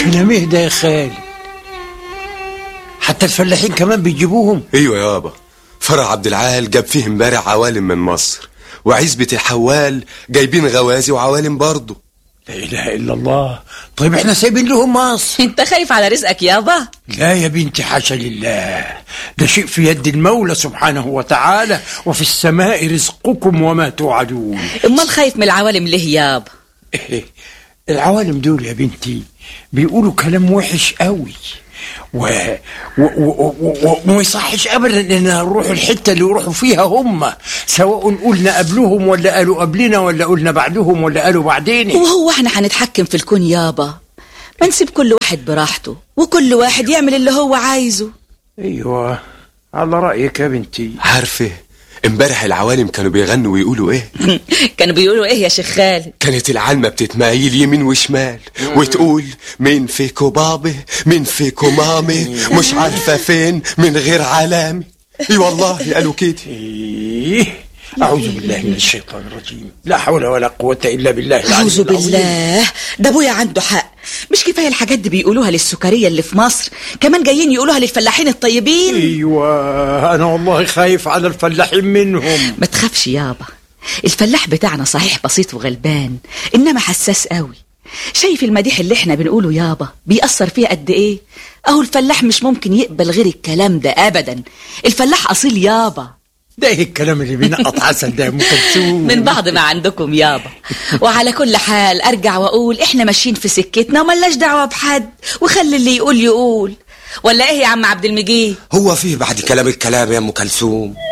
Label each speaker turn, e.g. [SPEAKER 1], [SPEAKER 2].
[SPEAKER 1] كلام اهدى يا خالد حتى الفلاحين كمان بيجيبوهم
[SPEAKER 2] ايوه يابا فرع عبد العال جاب فيه امبارح عوالم من مصر وعزبة الحوال جايبين غوازي وعوالم برضه
[SPEAKER 1] لا اله الا الله طيب احنا سايبين لهم مصر
[SPEAKER 3] انت خايف على رزقك يابا
[SPEAKER 1] لا يا بنتي حاشا لله ده شيء في يد المولى سبحانه وتعالى وفي السماء رزقكم وما توعدون
[SPEAKER 3] امال خايف من العوالم ليه يابا
[SPEAKER 1] العوالم دول يا بنتي بيقولوا كلام وحش قوي و... و... و... و... وما يصحش ابدا ان نروح الحته اللي يروحوا فيها هم سواء قلنا قبلهم ولا قالوا قبلنا ولا قلنا بعدهم ولا قالوا بعدين
[SPEAKER 3] وهو احنا هنتحكم في الكون يابا ما نسيب كل واحد براحته وكل واحد يعمل اللي هو عايزه
[SPEAKER 1] ايوه على رايك يا بنتي
[SPEAKER 2] عارفه امبارح العوالم كانوا بيغنوا ويقولوا ايه
[SPEAKER 3] كانوا بيقولوا ايه يا شيخ خالد
[SPEAKER 2] كانت العلمة بتتمايل يمين وشمال وتقول مين فيكو بابي مين فيكو مامي مش عارفة فين من غير علامة اي والله قالوا كده
[SPEAKER 1] إيه أعوذ بالله من الشيطان الرجيم لا حول ولا قوة إلا بالله العلي
[SPEAKER 3] أعوذ
[SPEAKER 1] العظيم.
[SPEAKER 3] بالله ده ابويا عنده حق مش كفايه الحاجات دي بيقولوها للسكريه اللي في مصر كمان جايين يقولوها للفلاحين الطيبين
[SPEAKER 1] أيوة أنا والله خايف على الفلاحين منهم
[SPEAKER 3] ما تخافش يابا الفلاح بتاعنا صحيح بسيط وغلبان انما حساس قوي شايف المديح اللي احنا بنقوله يابا بيأثر فيه قد ايه اهو الفلاح مش ممكن يقبل غير الكلام ده ابدا الفلاح اصيل يابا
[SPEAKER 1] ده إيه الكلام اللي بينقط عسل ده يا أم كلثوم
[SPEAKER 3] من بعض ما عندكم يابا وعلى كل حال ارجع واقول احنا ماشيين في سكتنا وملناش دعوه بحد وخلي اللي يقول يقول ولا ايه يا عم عبد المجيد
[SPEAKER 4] هو فيه بعد كلام الكلام يا ام كلثوم